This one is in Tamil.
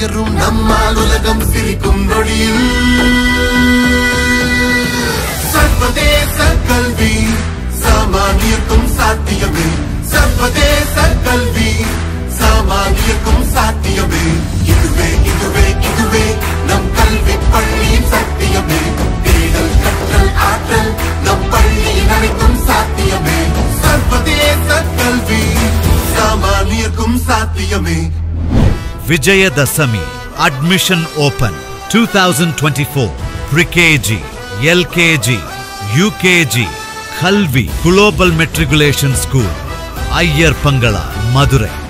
உயரும் நம்மால் உலகம் சிரிக்கும் நொடியில் சர்வதேச கல்வி சாமானியர்க்கும் சாத்தியமே சர்வதேச கல்வி சாமானியர்க்கும் சாத்தியமே இதுவே இதுவே இதுவே நம் கல்வி பள்ளியின் சத்தியமே தேடல் கற்றல் ஆற்றல் நம் பள்ளியின் அனைத்தும் சாத்தியமே சர்வதேச கல்வி சாமானியர்க்கும் சாத்தியமே Vijayadasami Admission Open 2024 Pre-KG, LKG, UKG Kalvi Global Matriculation School Ayyar Pangala Madurai